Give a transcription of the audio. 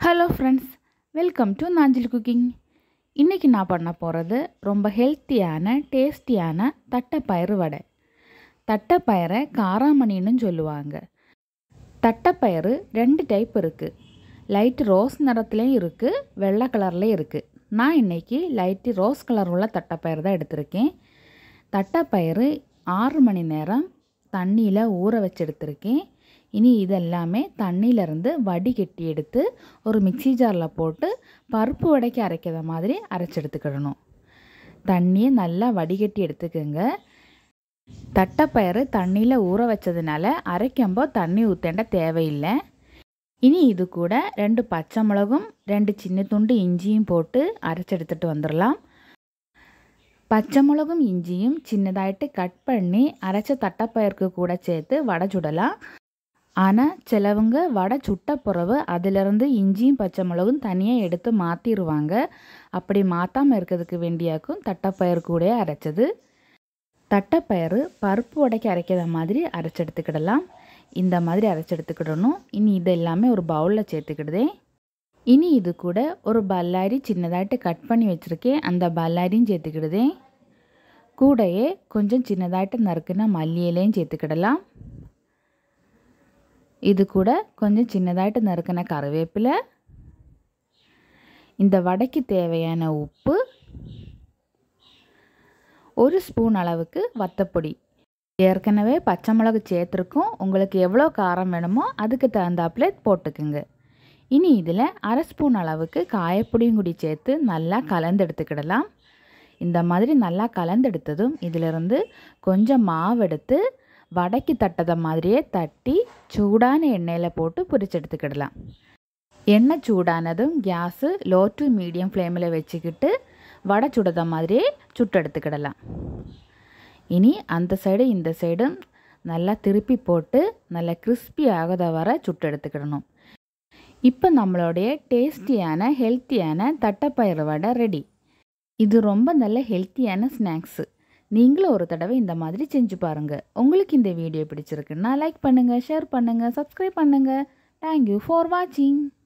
hello friends welcome to Nanjil cooking இன்றைக்கி நான் பண்ண போகிறது ரொம்ப ஹெல்த்தியான டேஸ்டியான தட்டைப்பயிறு வடை தட்டைப்பயிரை காராமணின்னு சொல்லுவாங்க தட்டைப்பயிறு ரெண்டு டைப் இருக்குது லைட் ரோஸ் நிறத்துலேயும் இருக்குது வெள்ளை கலர்லேயும் இருக்குது நான் இன்றைக்கி லைட்டு ரோஸ் கலர் உள்ள தட்டைப்பயிறு தான் எடுத்திருக்கேன் தட்டைப்பயிறு ஆறு மணி நேரம் தண்ணியில் ஊற வச்சு எடுத்திருக்கேன் இனி இதெல்லாமே தண்ணியிலேருந்து வடிகட்டி எடுத்து ஒரு மிக்சி ஜாரில் போட்டு பருப்பு வடைக்கு அரைக்கிற மாதிரி அரைச்சி எடுத்துக்கிடணும் தண்ணியை நல்லா வடிகட்டி எடுத்துக்கோங்க தட்டைப்பயிறு தண்ணியில் ஊற வச்சதுனால அரைக்கும்போ தண்ணி ஊற்றேண்ட தேவையில்லை இனி இது கூட ரெண்டு பச்சை மிளகும் ரெண்டு சின்ன துண்டு இஞ்சியும் போட்டு அரைச்சி எடுத்துகிட்டு வந்துடலாம் பச்சை மிளகும் இஞ்சியும் சின்னதாயிட்டு கட் பண்ணி அரைச்ச தட்டைப்பயிருக்கு கூட சேர்த்து வடை சுடலாம் ஆனால் சிலவங்க வடை சுட்ட பிறகு அதிலிருந்து இஞ்சியும் பச்சை மிளகும் தனியாக எடுத்து மாற்றிடுவாங்க அப்படி மாற்றாமல் இருக்கிறதுக்கு வேண்டியாக்கும் தட்டைப்பயிறு கூட அரைச்சது தட்டைப்பயிறு பருப்பு உடைக்க அரைக்கிற மாதிரி அரைச்சி எடுத்துக்கிடலாம் இந்த மாதிரி அரைச்சி எடுத்துக்கிடணும் இனி இது எல்லாமே ஒரு பவுலில் சேர்த்துக்கிடுதேன் இனி இது கூட ஒரு பல்லாரி சின்னதாയിട്ട് கட் பண்ணி வச்சுருக்கேன் அந்த பல்லாரியும் சேர்த்துக்கிடுதேன் கூடையே கொஞ்சம் சின்னதாയിട്ട് நறுக்குன மல்லி இலையும் சேர்த்துக்கிடலாம் இது கூட கொஞ்சம் சின்னதாയിട്ട് நறுக்கின கருவேப்பிலை இந்த வடைக்கு தேவையான உப்பு ஒரு ஸ்பூன் அளவுக்கு வத்தப்பொடி ஏற்கனவே பச்சை மிளகு சேர்த்துருக்கோம் உங்களுக்கு எவ்வளோ காரம் வேணுமோ அதுக்கு தகுந்தாப்புல போட்டுக்குங்க இனி இதில் அரை ஸ்பூன் அளவுக்கு காயப்பொடியும் கூடி சேர்த்து நல்லா கலந்து எடுத்துக்கிடலாம் இந்த மாதிரி நல்லா கலந்தெடுத்ததும் இதிலிருந்து கொஞ்சம் மாவு எடுத்து வடைக்கு தட்டதை மாதிரியே தட்டி சூடான எண்ணெயில் போட்டு பொரிச்சு எடுத்துக்கிடலாம் எண்ணெய் சூடானதும் கேஸு லோ டு மீடியம் ஃப்ளேமில் வச்சுக்கிட்டு வடை சுடுத மாதிரியே சுட்டு எடுத்துக்கிடலாம் இனி அந்த சைடு இந்த சைடும் நல்லா திருப்பி போட்டு நல்லா கிறிஸ்பி ஆகாத வர சுட்டு எடுத்துக்கிடணும் இப்போ நம்மளுடைய டேஸ்டியான ஹெல்த்தியான தட்டைப்பயிறு வடை ரெடி இது ரொம்ப நல்ல ஹெல்த்தியான ஸ்நாக்ஸு நீங்களும் ஒரு தடவை இந்த மாதிரி செஞ்சு பாருங்கள் உங்களுக்கு இந்த வீடியோ பிடிச்சிருக்குன்னா லைக் பண்ணுங்கள் ஷேர் பண்ணுங்கள் சப்ஸ்கிரைப் பண்ணுங்கள் தேங்க்யூ ஃபார் வாட்சிங்